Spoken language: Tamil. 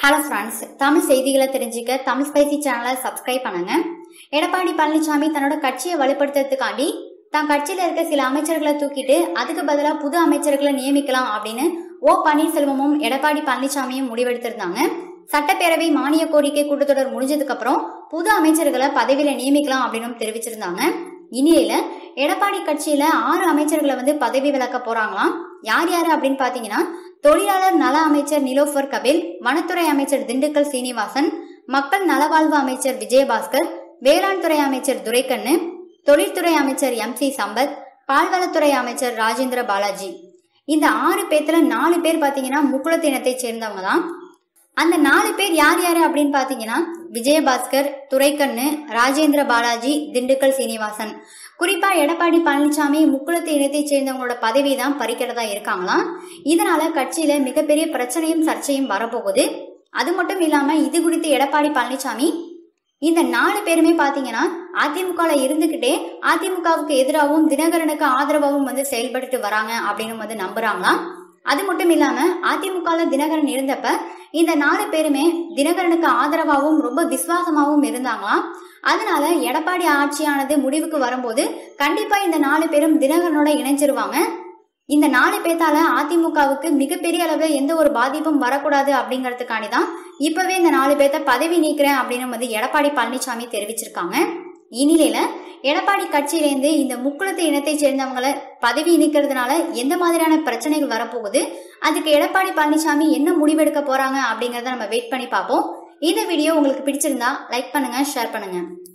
ஹலோ ஃப்ரெண்ட்ஸ் தமிழ் செய்திகளை தெரிஞ்சுக்க தமிழ் ஸ்பைசி சேனலை சப்ஸ்கிரைப் பண்ணுங்க எடப்பாடி பழனிசாமி தன்னோட கட்சியை வலுப்படுத்துறதுக்காண்டி தான் கட்சியில இருக்க சில அமைச்சர்களை தூக்கிட்டு அதுக்கு பதிலாக புது அமைச்சர்களை நியமிக்கலாம் அப்படின்னு ஓ பன்னீர்செல்வமும் எடப்பாடி பழனிசாமியும் முடிவெடுத்திருந்தாங்க சட்டப்பேரவை மானிய கோரிக்கை கூட்டத்தொடர் முடிஞ்சதுக்கு அப்புறம் புது அமைச்சர்களை பதவியில நியமிக்கலாம் அப்படின்னு தெரிவிச்சிருந்தாங்க இந்நிலையில எடப்பாடி கட்சியில ஆறு அமைச்சர்களை வந்து பதவி விலக்க போறாங்களாம் யார் யாரு அப்படின்னு பாத்தீங்கன்னா தொழிலாளர் நல அமைச்சர் நிலோஃபர் கபில் வனத்துறை அமைச்சர் திண்டுக்கல் சீனிவாசன் மக்கள் நலவாழ்வு அமைச்சர் விஜயபாஸ்கர் வேளாண் துறை அமைச்சர் துரைக்கண்ணு தொழில்துறை அமைச்சர் எம் சி சம்பத் பால்வளத்துறை அமைச்சர் ராஜேந்திர பாலாஜி இந்த ஆறு பேத்துல நாலு பேர் பாத்தீங்கன்னா முக்குளத்து இனத்தை சேர்ந்தவங்க தான் அந்த நாலு பேர் யார் யாரு அப்படின்னு பாத்தீங்கன்னா விஜயபாஸ்கர் துரைக்கண்ணு ராஜேந்திர பாலாஜி திண்டுக்கல் சீனிவாசன் குறிப்பா எடப்பாடி பழனிசாமி முக்குளத்து இனத்தை சேர்ந்தவங்களோட பதவி தான் பறிக்கிறதா இருக்காங்களாம் இதனால கட்சியில மிகப்பெரிய பிரச்சனையும் சர்ச்சையும் வரப்போகுது அது மட்டும் இல்லாம இது குறித்து எடப்பாடி பழனிசாமி இந்த நாலு பேருமே பாத்தீங்கன்னா அதிமுகல இருந்துகிட்டே அதிமுகவுக்கு எதிராகவும் தினகரனுக்கு ஆதரவாகவும் வந்து செயல்பட்டு வராங்க அப்படின்னு வந்து நம்புறாங்களாம் அது மட்டும் இல்லாம அதிமுகல தினகரன் இருந்தப்ப இந்த நாலு பேருமே தினகரனுக்கு ஆதரவாகவும் ரொம்ப விசுவாசமாகவும் இருந்தாங்களாம் அதனால எடப்பாடி ஆட்சியானது முடிவுக்கு வரும்போது கண்டிப்பா இந்த நாலு பேரும் தினகரனோட இணைஞ்சிருவாங்க இந்த நாலு பேத்தால அதிமுகவுக்கு மிகப்பெரிய அளவுல எந்த ஒரு பாதிப்பும் வரக்கூடாது அப்படிங்கறதுக்காண்டி தான் இப்பவே இந்த நாலு பேர்த்த பதவி நீக்கிறேன் அப்படின்னு வந்து எடப்பாடி பழனிசாமி தெரிவிச்சிருக்காங்க இந்நிலையில எடப்பாடி கட்சியிலேருந்து இந்த முக்குளத்து இனத்தை சேர்ந்தவங்களை பதவி நீக்கிறதுனால எந்த மாதிரியான பிரச்சனைகள் வரப்போகுது அதுக்கு எடப்பாடி பழனிசாமி என்ன முடிவெடுக்க போறாங்க அப்படிங்கறத நம்ம வெயிட் பண்ணி பார்ப்போம் இந்த வீடியோ உங்களுக்கு பிடிச்சிருந்தா லைக் பண்ணுங்க ஷேர் பண்ணுங்க